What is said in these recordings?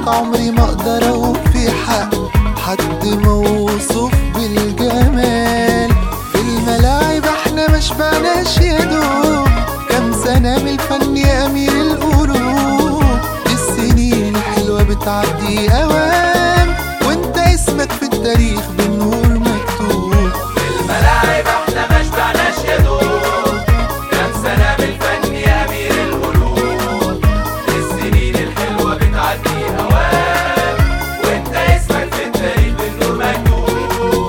لك عمري ما اقدر اوفي حق حد موصوف بالجمال في الملاعب احنا ما شبعناش يا دوب كام سنة من الفن يا امير القلوب السنين الحلوة بتعدي اوام وانت اسمك في التاريخ بالنور مكتوب الملاعب احنا ما شبعناش يا دوب كام سنة بالفن يا أمير القلوب السنين الحلوة بتعدي هوام وانت اسمك في التاريخ بالنور مكتوب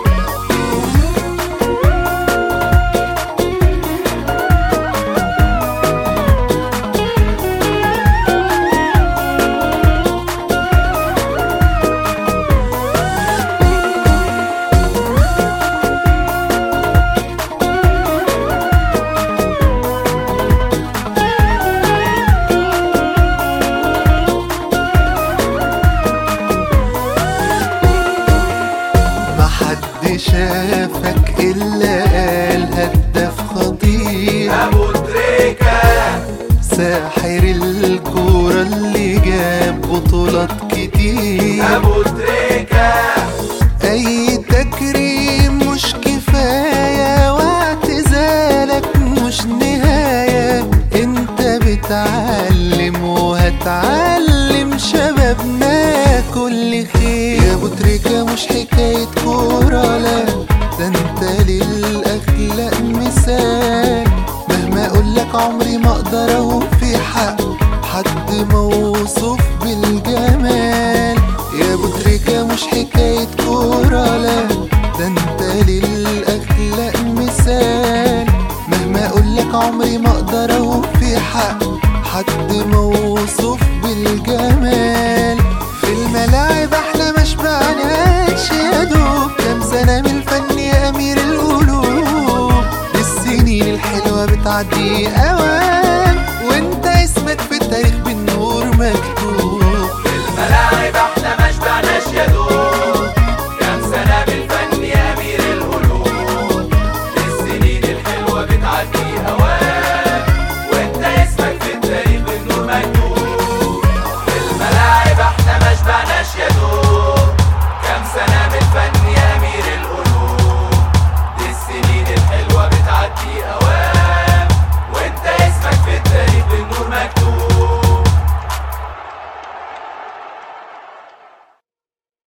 ما حد شافك الا قال هداف خطير أبو تريكة ساحر الكورة اللي جاب بطولات كتير أبو تريكة اي تكريم مش كفاية واعتزالك مش نهاية انت بتعلم وهتعلم شبابنا كل خير يا ابو تريكة مش حكاية كورة لا ده انت للاخلاق مثال مهما اقولك عمري ما اقدر اوفي حق حد موصوف بالجمال يا ابو تريكة مش حكاية كورة لا ده انت للاخلاق مثال مهما اقولك عمري ما اقدر اوفي حق حد موصوف بالجمال في الملاعب احنا ما شبعناش يا دوب كام سنة من الفن يا امير القلوب السنين الحلوة بتعدي اوام